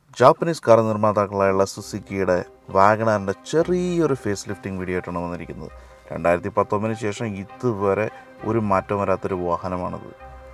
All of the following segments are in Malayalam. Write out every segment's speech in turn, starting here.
ജാപ്പനീസ് കാർ നിർമ്മാതാക്കളായുള്ള സുസുക്കിയുടെ വാഗണാറിൻ്റെ ചെറിയൊരു ഫേസ് ലിഫ്റ്റിംഗ് വീഡിയോ ആയിട്ടാണ് വന്നിരിക്കുന്നത് രണ്ടായിരത്തി പത്തൊമ്പതിന് ശേഷം ഇതുവരെ ഒരു മാറ്റം വരാത്തൊരു വാഹനമാണിത്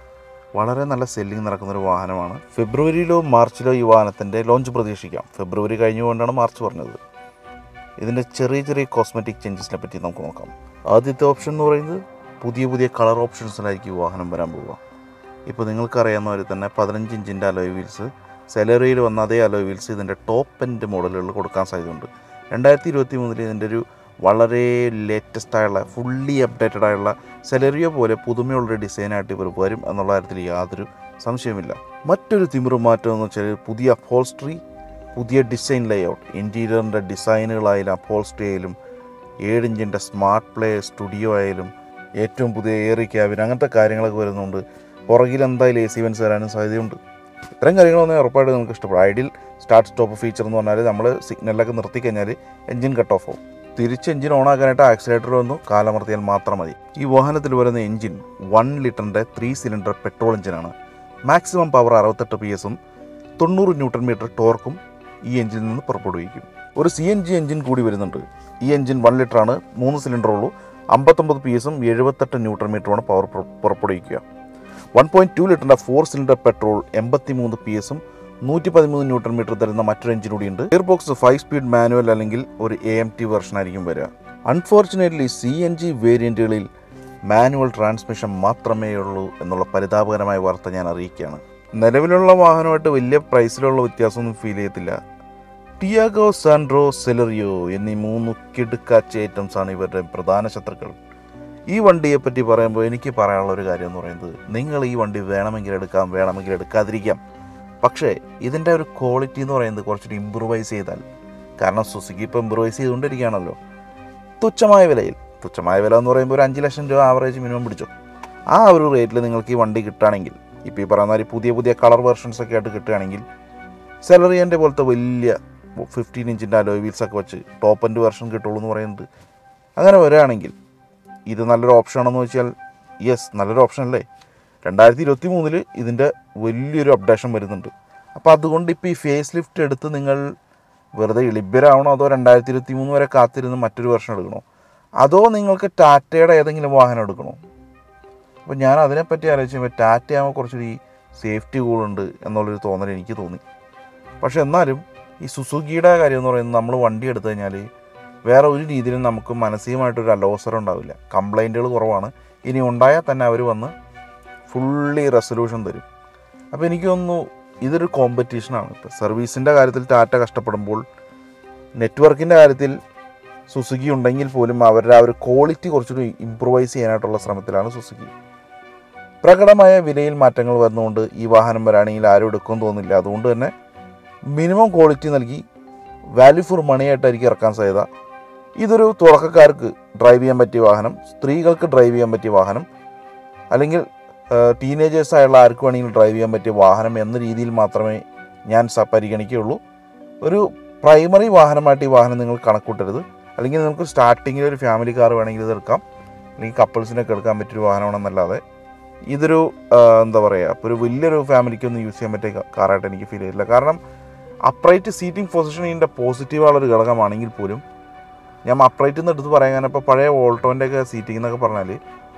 വളരെ നല്ല സെല്ലിംഗ് നടക്കുന്നൊരു വാഹനമാണ് ഫെബ്രുവരിയിലോ മാർച്ചിലോ ഈ വാഹനത്തിൻ്റെ ലോഞ്ച് പ്രതീക്ഷിക്കാം ഫെബ്രുവരി കഴിഞ്ഞുകൊണ്ടാണ് മാർച്ച് പറഞ്ഞത് ഇതിൻ്റെ ചെറിയ ചെറിയ കോസ്മെറ്റിക് ചേഞ്ചസിനെ പറ്റി നമുക്ക് നോക്കാം ആദ്യത്തെ ഓപ്ഷൻ എന്ന് പറയുന്നത് പുതിയ പുതിയ കളർ ഓപ്ഷൻസിലായിരിക്കും ഈ വാഹനം വരാൻ പോവുക ഇപ്പോൾ നിങ്ങൾക്കറിയാവുന്ന പോലെ തന്നെ പതിനഞ്ച് ഇഞ്ചിൻ്റെ അലോയ് വീൽസ് സെലറിയിൽ വന്ന അതേ അലോയ് വീൽസ് ഇതിൻ്റെ ടോപ്പ് എൻഡ് മോഡലുകളിൽ കൊടുക്കാൻ സാധ്യതയുണ്ട് രണ്ടായിരത്തി ഇരുപത്തി മൂന്നിൽ ഇതിൻ്റെ ഒരു വളരെ ലേറ്റസ്റ്റ് ആയുള്ള ഫുള്ളി അപ്ഡേറ്റഡ് ആയുള്ള സെലറിയോ പോലെ പുതുമയുള്ള ഡിസൈനായിട്ട് ഇവർ വരും എന്നുള്ള കാര്യത്തിൽ യാതൊരു സംശയമില്ല മറ്റൊരു തിമിറു മാറ്റം എന്ന് വെച്ചാൽ പുതിയ അപ്പോൾസ്ട്രി പുതിയ ഡിസൈൻ ലേഔട്ട് ഇൻറ്റീരിയറിൻ്റെ ഡിസൈനുകളായാലും അപ്പോൾസ്ട്രി ആയാലും ഏഴ് ഇഞ്ചിൻ്റെ സ്മാർട്ട് പ്ലേ സ്റ്റുഡിയോ ആയാലും ഏറ്റവും പുതിയ എയറി ക്യാബിൻ അങ്ങനത്തെ കാര്യങ്ങളൊക്കെ വരുന്നുണ്ട് പുറകിൽ എന്തായാലും എ സി വെൻസ് വരാനും സാധ്യതയുണ്ട് ഇത്തരം കാര്യങ്ങളൊന്നും ഉറപ്പായിട്ട് നിങ്ങൾക്ക് ഇഷ്ടപ്പെടും ഐഡിയൽ സ്റ്റാർട്ട് സ്റ്റോപ്പ് ഫീച്ചർ എന്ന് പറഞ്ഞാൽ നമ്മൾ സിഗ്നലിലൊക്കെ നിർത്തി കഴിഞ്ഞാൽ എഞ്ചിൻ കട്ട് ഓഫ് ആവും തിരിച്ച് എഞ്ചിൻ ഓൺ ആക്കാനായിട്ട് ആക്സിലേറ്റർ വന്നു കാലമർത്തിയാൽ മാത്രം മതി ഈ വാഹനത്തിൽ വരുന്ന എഞ്ചിൻ വൺ ലിറ്ററിൻ്റെ ത്രീ സിലിണ്ടർ പെട്രോൾ എഞ്ചിനാണ് മാക്സിമം പവർ അറുപത്തെട്ട് പി എസും തൊണ്ണൂറ് ന്യൂട്ടൺ മീറ്റർ ടോർക്കും ഈ എഞ്ചിനിൽ നിന്ന് പുറപ്പെടുവിക്കും ഒരു സി എൻ ജി എഞ്ചിൻ കൂടി വരുന്നുണ്ട് ഈ എഞ്ചിൻ വൺ ലിറ്ററാണ് മൂന്ന് സിലിണ്ടർ ഉള്ളൂ അമ്പത്തൊമ്പത് പി എസും എഴുപത്തെട്ട് ന്യൂട്ടൺ മീറ്ററുമാണ് പവർ പുറ- പുറപ്പെടുവിക്കുക വൺ പോയിൻറ്റ് ടു ലിറ്ററിൻ്റെ ഫോർ സിലിണ്ടർ പെട്രോൾ എൺപത്തി മൂന്ന് പി എസും നൂറ്റി പതിമൂന്ന് ന്യൂട്ടൺ മീറ്റർ തരുന്ന മറ്റൊരു എഞ്ചിൻ കൂടിയുണ്ട് gear box five speed manual അല്ലെങ്കിൽ ഒരു എ എം ടി വെർഷൻ ആയിരിക്കും വരിക അൺഫോർച്ചുനേറ്റ്ലി സി എൻ ജി വേരിയൻറ്റുകളിൽ മാനുവൽ ട്രാൻസ്മിഷൻ മാത്രമേ ഉള്ളൂ എന്നുള്ള പരിതാപകരമായ വാർത്ത ഞാൻ അറിയിക്കുകയാണ് നിലവിലുള്ള വാഹനമായിട്ട് വലിയ പ്രൈസിലുള്ള വ്യത്യാസമൊന്നും ഫീൽ ചെയ്യത്തില്ല ടിയാഗോ സാൻഡ്രോ സെലറിയോ എന്നീ മൂന്ന് കിടുക്കാച്ച ഐറ്റംസ് ആണ് ഇവരുടെ പ്രധാന ശത്രുക്കൾ ഈ വണ്ടിയെ പറ്റി പറയുമ്പോൾ എനിക്ക് പറയാനുള്ള ഒരു കാര്യം എന്ന് പറയുന്നത് നിങ്ങൾ ഈ വണ്ടി വേണമെങ്കിൽ എടുക്കാം വേണമെങ്കിൽ എടുക്കാതിരിക്കാം പക്ഷേ ഇതിൻ്റെ ഒരു ക്വാളിറ്റി എന്ന് പറയുന്നത് കുറച്ചുകൂടി ഇമ്പ്രൂവൈസ് ചെയ്താൽ കാരണം സുസുക്കി ഇപ്പോൾ ഇമ്പ്രൂവൈസ് ചെയ്തുകൊണ്ടിരിക്കുകയാണല്ലോ തുച്ഛമായ വിലയിൽ തുച്ഛമായ വില എന്ന് പറയുമ്പോൾ ഒരു അഞ്ച് ലക്ഷം രൂപ ആവറേജ് മിനിമം പിടിച്ചു ആ ഒരു റേറ്റിൽ നിങ്ങൾക്ക് ഈ വണ്ടി കിട്ടുകയാണെങ്കിൽ ഇപ്പോൾ ഈ പറയുന്ന മാതിരി പുതിയ പുതിയ കളർ വെർഷൻസ് ഒക്കെ ആയിട്ട് കിട്ടുകയാണെങ്കിൽ സെലറിയൻ്റെ പോലത്തെ വലിയ ഫിഫ്റ്റീൻ ഇഞ്ചിൻ്റെ അലോയ് വീൽസ് ഒക്കെ വെച്ച് ടോപ്പ് എൻഡ് വെർഷൻ കിട്ടുള്ളൂ എന്ന് പറയുന്നത് അങ്ങനെ വരികയാണെങ്കിൽ ഇത് നല്ലൊരു ഓപ്ഷനാണെന്ന് വെച്ചാൽ യെസ് നല്ലൊരു ഓപ്ഷൻ അല്ലേ രണ്ടായിരത്തി ഇരുപത്തി മൂന്നിൽ ഇതിൻ്റെ വലിയൊരു അപ്ഡേഷൻ വരുന്നുണ്ട് അപ്പോൾ അതുകൊണ്ട് ഇപ്പോൾ ഈ ഫേസ് ലിഫ്റ്റ് എടുത്ത് നിങ്ങൾ വെറുതെ ഇളിബ്യരാവണോ അതോ രണ്ടായിരത്തി ഇരുപത്തി മൂന്ന് വരെ കാത്തിരുന്ന് മറ്റൊരു വെർഷൻ എടുക്കണോ അതോ നിങ്ങൾക്ക് ടാറ്റയുടെ ഏതെങ്കിലും വാഹനം എടുക്കണോ അപ്പോൾ ഞാൻ അതിനെപ്പറ്റി ആലോചിച്ചപ്പോൾ ടാറ്റ ആകുമ്പോൾ കുറച്ചുകൂടി സേഫ്റ്റി കൂടുണ്ട് എന്നുള്ളൊരു തോന്നൽ എനിക്ക് തോന്നി പക്ഷെ എന്നാലും ഈ സുസുക്കിയുടെ കാര്യം എന്ന് പറയുന്നത് നമ്മൾ വണ്ടി എടുത്തു കഴിഞ്ഞാൽ വേറെ ഒരു രീതിയിലും നമുക്ക് മാനസികമായിട്ടൊരു അലോസരം ഉണ്ടാവില്ല കംപ്ലൈൻറ്റുകൾ കുറവാണ് ഇനി ഉണ്ടായാൽ തന്നെ അവർ വന്ന് ഫുള്ളി റെസൊല്യൂഷൻ തരും അപ്പോൾ എനിക്ക് തോന്നുന്നു ഇതൊരു കോമ്പറ്റീഷനാണ് ഇപ്പോൾ സർവീസിൻ്റെ കാര്യത്തിൽ ടാറ്റ കഷ്ടപ്പെടുമ്പോൾ നെറ്റ്വർക്കിൻ്റെ കാര്യത്തിൽ സുസുക്കി ഉണ്ടെങ്കിൽ പോലും അവരുടെ ആ ഒരു ക്വാളിറ്റി കുറച്ചുകൂടി ഇമ്പ്രൂവൈസ് ചെയ്യാനായിട്ടുള്ള ശ്രമത്തിലാണ് സുസുക്കി പ്രകടമായ വിലയിൽ മാറ്റങ്ങൾ വരുന്നതുകൊണ്ട് ഈ വാഹനം വരാണെങ്കിൽ ആരും എടുക്കുമെന്ന് തോന്നുന്നില്ല അതുകൊണ്ട് തന്നെ മിനിമം ക്വാളിറ്റി നൽകി വാല്യൂ ഫോർ മണി ആയിട്ടായിരിക്കും ഇറക്കാൻ സാധ്യത ഇതൊരു തുടക്കക്കാർക്ക് ഡ്രൈവ് ചെയ്യാൻ പറ്റിയ വാഹനം സ്ത്രീകൾക്ക് ഡ്രൈവ് ചെയ്യാൻ പറ്റിയ വാഹനം അല്ലെങ്കിൽ ടീനേജേഴ്സ് ആയുള്ള ആർക്ക് വേണമെങ്കിലും ഡ്രൈവ് ചെയ്യാൻ പറ്റിയ വാഹനം എന്ന രീതിയിൽ മാത്രമേ ഞാൻ സ- പരിഗണിക്കുകയുള്ളൂ ഒരു പ്രൈമറി വാഹനമായിട്ട് ഈ വാഹനം നിങ്ങൾ കണക്കൂട്ടരുത് അല്ലെങ്കിൽ നിങ്ങൾക്ക് സ്റ്റാർട്ടിങ്ങിൽ ഒരു ഫാമിലി കാർ വേണമെങ്കിൽ ഇത് എടുക്കാം അല്ലെങ്കിൽ കപ്പിൾസിനൊക്കെ എടുക്കാൻ പറ്റിയൊരു വാഹനമാണെന്നല്ലാതെ ഇതൊരു ആ, എന്താ പറയുക ഇപ്പോൾ ഒരു വലിയൊരു ഫാമിലിക്കൊന്നും യൂസ് ചെയ്യാൻ പറ്റിയ കാ- കാറായിട്ട് എനിക്ക് ഫീൽ ചെയ്തില്ല കാരണം അപ്രൈറ്റ് സീറ്റിംഗ് പൊസിഷൻ ഇതിൻ്റെ പോസിറ്റീവായുള്ളൊരു ഘടകമാണെങ്കിൽ പോലും ഞാൻ അപ്രൈറ്റ് എന്ന് എടുത്ത് പറയാൻ ഇപ്പോൾ പഴയ ഓൾട്ടോൻ്റെ ഒക്കെ സീറ്റിംഗ് എന്നൊക്കെ പറഞ്ഞാൽ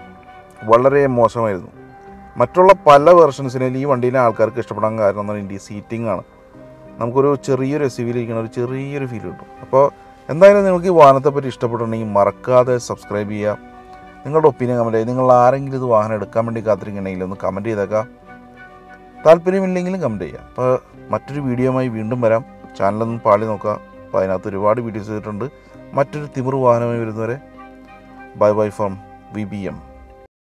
വളരെ മോശമായിരുന്നു മറ്റുള്ള പല വെർഷൻസിനും ഈ വണ്ടീനെ ആൾക്കാർക്ക് ഇഷ്ടപ്പെടാൻ കാരണം എന്ന് പറഞ്ഞാൽ ഈ സീറ്റിംഗ് ആണ് നമുക്കൊരു ചെറിയൊരു എസ് ഇരിക്കുന്ന ഒരു ചെറിയൊരു ഫീൽ കിട്ടും അപ്പോൾ എന്തായാലും നിങ്ങൾക്ക് ഈ വാഹനത്തെ പറ്റി ഇഷ്ടപ്പെട്ടിട്ടുണ്ടെങ്കിൽ മറക്കാതെ സബ്സ്ക്രൈബ് ചെയ്യുക നിങ്ങളുടെ ഒപ്പീനിയൻ കമൻറ്റ് ചെയ്യുക നിങ്ങൾ ആരെങ്കിലും ഇത് വാഹനം എടുക്കാൻ വേണ്ടി കാത്തിരിക്കണമെങ്കിൽ ഒന്ന് കമൻറ്റ് ചെയ്തേക്കാം താല്പര്യമില്ലെങ്കിലും കമൻറ്റ് ചെയ്യുക അപ്പോൾ മറ്റൊരു വീഡിയോയുമായി വീണ്ടും വരാം ചാനലൊന്നും പാളി നോക്കുക അപ്പോൾ അതിനകത്ത് ഒരുപാട് വീഡിയോസ് ചെയ്തിട്ടുണ്ട് മറ്റൊരു തിമിർ വാഹനമായി വരുന്നവരെ bye bye from V B M